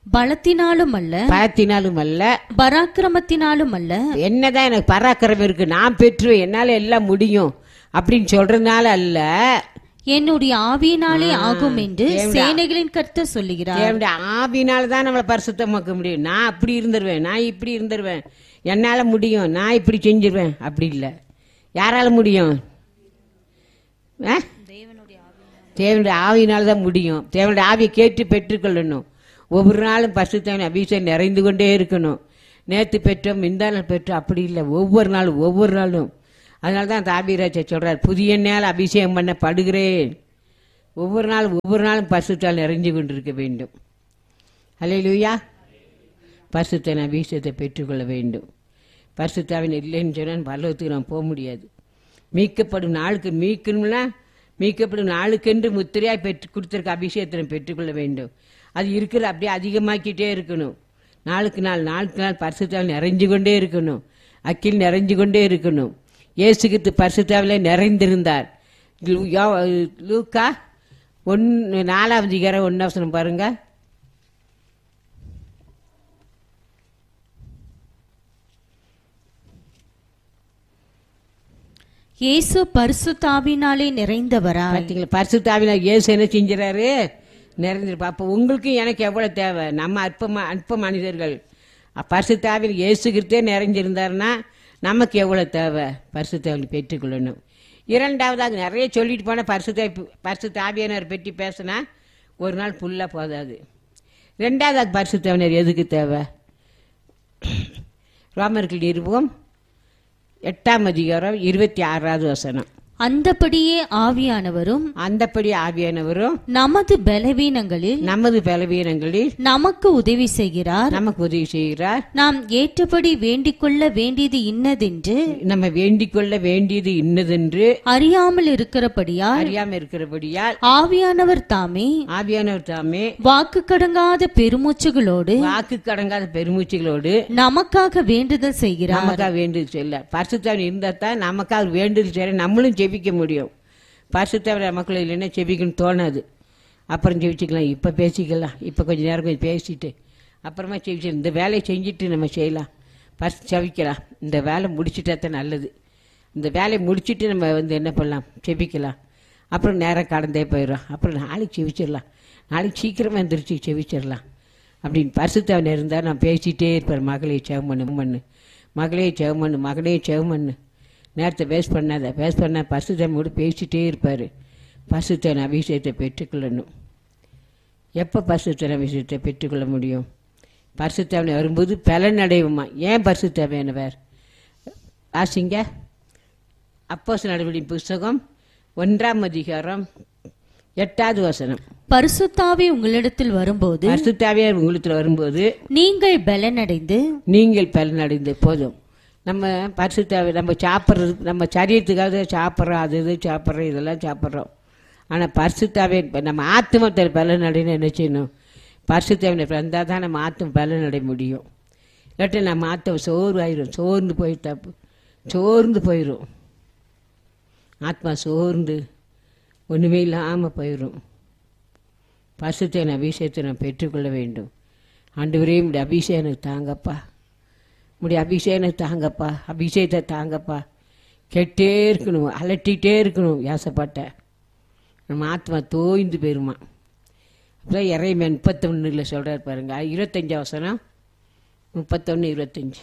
பலத்தினாலும் அல்ல பலத்தினாலும் அல்ல பராக்கிரமத்தினாலும் அல்ல என்னதான் எனக்கு பராக்கிரமம் இருக்கு நான் பெற்றுவேன் என்னால எல்லாம் முடியும் அப்படின்னு சொல்றதுனால அல்ல என்னுடைய ஆவியினாலே ஆகும் என்று சேனைகளின் கர்த்தர் சொல்லுகிறார் தேவனுடைய ஆவினால தான் நம்மளை பரிசுத்தமாக்க முடியும் நான் அப்படி இருந்துருவேன் நான் இப்படி இருந்துருவேன் என்னால முடியும் நான் இப்படி செஞ்சிருவேன் அப்படி இல்லை யாரால முடியும் ஆ? தேவனுடைய ஆவியினால தான் முடியும் தேவனுடைய ஆவியை கேட்டு பெற்றுக்கொள்ளணும் ஒவ்வொரு நாளும் பரிசுத்தவன் அபிஷேகம் நிறைந்து கொண்டே இருக்கணும் நேற்று பெற்றோம் இந்த நாள் பெற்றோம் அப்படி இல்லை ஒவ்வொரு நாளும் ஒவ்வொரு நாளும் அதனால தான் தாபிராஜா சொல்றார் புதிய நாள் அபிஷேகம் பண்ண படுகிறேன் ஒவ்வொரு நாளும் ஒவ்வொரு நாளும் பரிசுத்தால் நிறைஞ்சு கொண்டிருக்க வேண்டும் அல்லையா பரிசுத்தன் அபிஷேகத்தை பெற்றுக்கொள்ள வேண்டும் பரிசுத்தாவின் இல்லைன்னு சொன்னால் பரலோகத்துக்கு நாம் போக முடியாது மீட்கப்படும் நாளுக்கு மீட்கணும்னா மீட்கப்படும் நாளுக்கென்று முத்திரையாய் பெற்று கொடுத்துருக்க அபிஷேகத்தை நாம் பெற்றுக்கொள்ள வேண்டும் அது இருக்கிற அப்படியே அதிகமாக்கிட்டே இருக்கணும் நாளுக்கு நாள் நாளுக்கு நாள் பரிசுத்தாவில் நிறைஞ்சு கொண்டே இருக்கணும் அக்கில் நிறைஞ்சு கொண்டே இருக்கணும் இயேசுகித்து பரிசுத்தாவிலே நிறைந்திருந்தார் லூ- யோ- லூக்கா ஒன்று நாலாவது அதிகாரம் ஒன்னாவசனம் பாருங்க இயேசு பரிசுத்தாவினாலே நிறைந்தவரா பார்த்தீங்களா பரிசுத்தாவில இயேசு என்ன செஞ்சுறாரு நிறைஞ்சிருப்பா அப்போ உங்களுக்கும் எனக்கு எவ்வளோ தேவை நம்ம அற்ப அற்ப மனிதர்கள் பரிசுத்தாவில் இயேசுகிட்டே நிறைஞ்சிருந்தாருன்னா நமக்கு எவ்வளோ தேவை பரிசுத்தாவில் பெற்றுக்கொள்ளணும் இரண்டாவதாக நிறைய சொல்லிட்டு போனால் பரிசுத்த பரிசுத்தாவியனர் பற்றி பேசினா ஒரு நாள் ஃபுல்லாக போதாது ரெண்டாவது பரிசுத்தவனர் எதுக்கு தேவை ரோமர்கள் நிருபம் எட்டாம் அதிகாரம் இருபத்தி ஆறாவது வசனம் அந்தபடியே ஆவியானவரும் அந்தப்படி ஆவியானவரும் நமது பலவீனங்களில் நமது பலவீனங்களில் நமக்கு உதவி செய்கிறார் நமக்கு உதவி செய்கிறார் நாம் ஏற்றபடி வேண்டிக் கொள்ள வேண்டியது இன்னதென்று நம்ம வேண்டிக் கொள்ள வேண்டியது இன்னதென்று அறியாமல் இருக்கிறபடியால் அறியாம இருக்கிறபடியால் ஆவியானவர் தாமே ஆவியானவர் தாமே வாக்கு கடங்காத பெருமூச்சுகளோடு வாக்கு கடங்காத பெருமூச்சுகளோடு நமக்காக வேண்டுதல் செய்கிறார் நமக்காக வேண்டுதல் செய்யல பரிசுத்தவன் இருந்தா தான் நமக்காக வேண்டுதல் செய்ய நம்மளும் ஜெபிக்க முடியும் பரிசுத்தவன் நமக்குள்ள இல்லைன்னா ஜெபிக்கணும்னு தோணாது அப்புறம் ஜெபிச்சுக்கலாம் இப்போ பேசிக்கலாம் இப்போ கொஞ்ச நேரம் கொஞ்சம் பேசிட்டு அப்புறமா ஜெபிச்சு இந்த வேலையை செஞ்சுட்டு நம்ம செய்யலாம் பரிசு ஜெபிக்கலாம் இந்த வேலை முடிச்சிட்டா தான் நல்லது இந்த வேலையை முடிச்சிட்டு நம்ம வந்து என்ன பண்ணலாம் ஜெபிக்கலாம் அப்புறம் நேரம் கடந்தே போயிடும் அப்புறம் நாளைக்கு செவிச்சிடலாம் நாளைக்கு சீக்கிரமாக எந்திரிச்சு செவிச்சிடலாம் அப்படின்னு பரிசுத்தவன் இருந்தால் நான் பேசிகிட்டே இருப்பார் மகளே செவம் பண்ணு பண்ணு மகளே செவம் பண்ணு மகனே செவம் பண்ணு நேரத்தை வேஸ்ட் பண்ணாத வேஸ்ட் பண்ண பரிசுத்தவன் கூட பேசிகிட்டே இருப்பார் பரிசுத்தவன் அபிஷேகத்தை பெற்றுக்கொள்ளணும் எப்போ பரிசுத்தவன் அபிஷேகத்தை பெற்றுக்கொள்ள முடியும் பரிசுத்தவனை வரும்போது பலன் அடைவுமா ஏன் பரிசுத்தவனவர் ஆசிங்க அப்போஸ் நடவடிக்கை புஸ்தகம் ஒன்றாம் அதிகாரம் எட்டாவது வசனம் பரிசுத்தாவி உங்களிடத்தில் வரும்போது பரிசுத்தாவியார் உங்களுக்கு வரும்போது நீங்கள் பலனடைந்து நீங்கள் பலனடைந்து போதும் நம்ம பரிசுத்தாவி நம்ம சாப்பிட்றது நம்ம சரீரத்துக்காக சாப்பிட்றோம் அது இது சாப்பிட்றோம் இதெல்லாம் சாப்பிட்றோம் ஆனால் பரிசுத்தாவே இப்போ நம்ம ஆத்மத்தில் பலனடைன்னு என்ன செய்யணும் பரிசுத்தாவினை வந்தால் தான் நம்ம ஆத்ம பலனடைய முடியும் இல்லாட்டி நம்ம ஆத்ம சோர்வாயிரும் சோர்ந்து போயிட்டா சோர்ந்து போயிடும் ஆத்மா சோர்ந்து ஒன்றுமே இல்லாமல் போயிடும் பரிசுத்தின் அபிஷேகத்தை நான் பெற்றுக்கொள்ள வேண்டும் ஆண்டவரே இப்படி அபிஷேகம் எனக்கு தாங்கப்பா இப்படி அபிஷேகம் எனக்கு தாங்கப்பா அபிஷேகத்தை தாங்கப்பா கெட்டே இருக்கணும் அலட்டிகிட்டே இருக்கணும் யாசப்பட்ட நம்ம ஆத்மா தோய்ந்து போயிருமா அப்புறம் இறைமை முப்பத்தொன்னில் சொல்கிறார் பாருங்க இருபத்தஞ்சு அவசரம் முப்பத்தொன்று இருபத்தஞ்சி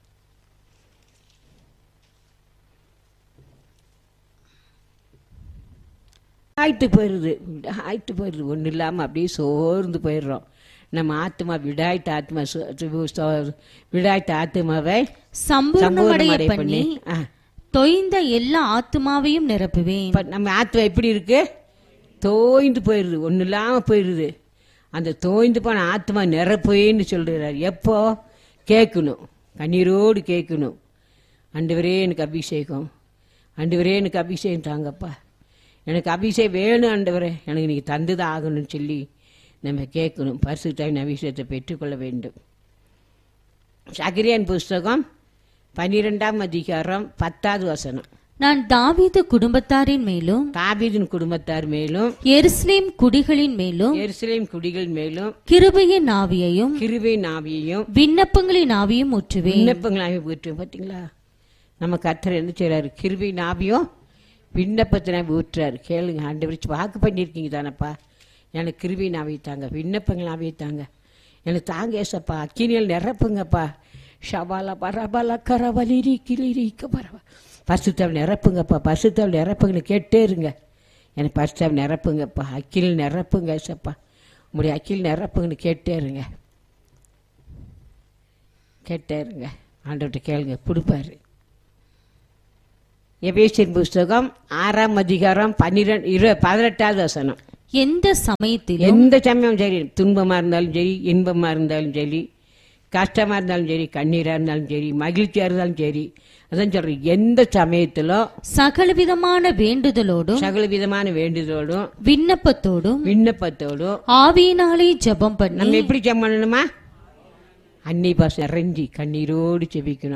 ஆயிட்டு போயிடுது ஆயிட்டு போயிடுது ஒன்றும் இல்லாமல் அப்படியே சோர்ந்து போயிடுறோம் நம்ம ஆத்மா விடாய்த்த ஆத்மா சு- சு- சு- விடாய்த்த ஆத்மாவை சம்பூர்ணமடைய சம்பூர்ணமடைய பண்ணி ஆ. தொய்ந்த எல்லா ஆத்துமாவையும் நிரப்புவேன் இப்ப நம்ம ஆத்மா எப்படி இருக்கு தோய்ந்து போயிடுது ஒன்றும் இல்லாமல் போயிடுது அந்த தோய்ந்து போன ஆத்மா நிரப்போயின்னு சொல்கிறார் எப்போ கேட்கணும் கண்ணீரோடு கேட்கணும் ஆண்டவரே எனக்கு அபிஷேகம் ஆண்டவரே எனக்கு அபிஷேகம் தாங்கப்பா எனக்கு அபிஷேகம் வேணும் ஆண்டவரே எனக்கு நீங்கள் தந்துதான் ஆகணும்னு சொல்லி நம்ம கேட்கணும் பரிசுத்தாவின் அபிஷேகத்தை பெற்றுக்கொள்ள வேண்டும் சகிரியன் புஸ்தகம் பன்னிரெண்டாம் அதிகாரம் பத்தாவது வசனம் நான் தாவீது குடும்பத்தாரின் மேலும் தாபீதின் குடும்பத்தார் மேலும் எருசலேம் குடிகளின் மேலும் எருசலேம் குடிகள் மேலும் கிருபையின் ஆவியையும் கிருபை நாவியையும் விண்ணப்பங்களின் ஆவியும் ஊற்றுவேன் விண்ணப்பங்களாக ஊற்றுவேன் பார்த்தீங்களா நம்ம கத்தர் என்ன செய்றாரு கிருபை நாவியும் விண்ணப்பத்தினா ஊற்றுறாரு கேளுங்க ஆண்டு வச்சு வாக்கு பண்ணியிருக்கீங்க தானப்பா எனக்கு கிருபை நாவி தாங்க விண்ணப்பங்கள் நாவி தாங்க எனக்கு தாங்க ஏசப்பா அக்கினியில் நிரப்புங்கப்பா ஷபாலா பரபல கரவலிரி கிளிரிக்க பரவ பசுத்தாவில் நிரப்புங்கப்பா பசுத்தாவில் நிரப்புங்கன்னு கேட்டே இருங்க எனக்கு பசுத்தாவில் நிரப்புங்கப்பா அக்கில் நிரப்புங்க ஏசப்பா உங்களுடைய அக்கில் நிரப்புங்கன்னு கேட்டே இருங்க கேட்டே இருங்க ஆண்டவர்கிட்ட கேளுங்க கொடுப்பாரு எபேசியன் புஸ்தகம் ஆறாம் அதிகாரம் பன்னிரெண்டு இரு பதினெட்டாவது வசனம் எந்த சமயத்திலும் எந்த சமயம் சரி துன்பமா இருந்தாலும் சரி இன்பமா இருந்தாலும் சரி கஷ்டமா இருந்தாலும் சரி கண்ணீரா இருந்தாலும் சரி மகிழ்ச்சியா இருந்தாலும் சரி அதான் சொல்றேன் எந்த சமயத்திலும் சகலவிதமான வேண்டுதலோடும் சகல விதமான வேண்டுதலோடும் விண்ணப்பத்தோடும் விண்ணப்பத்தோடும் ஆவியினாலே ஜெபம் பண்ணி நம்ம எப்படி ஜெபம் பண்ணணுமா அன்னி பாசம் இறஞ்சி கண்ணீரோடு செபிக்கணும்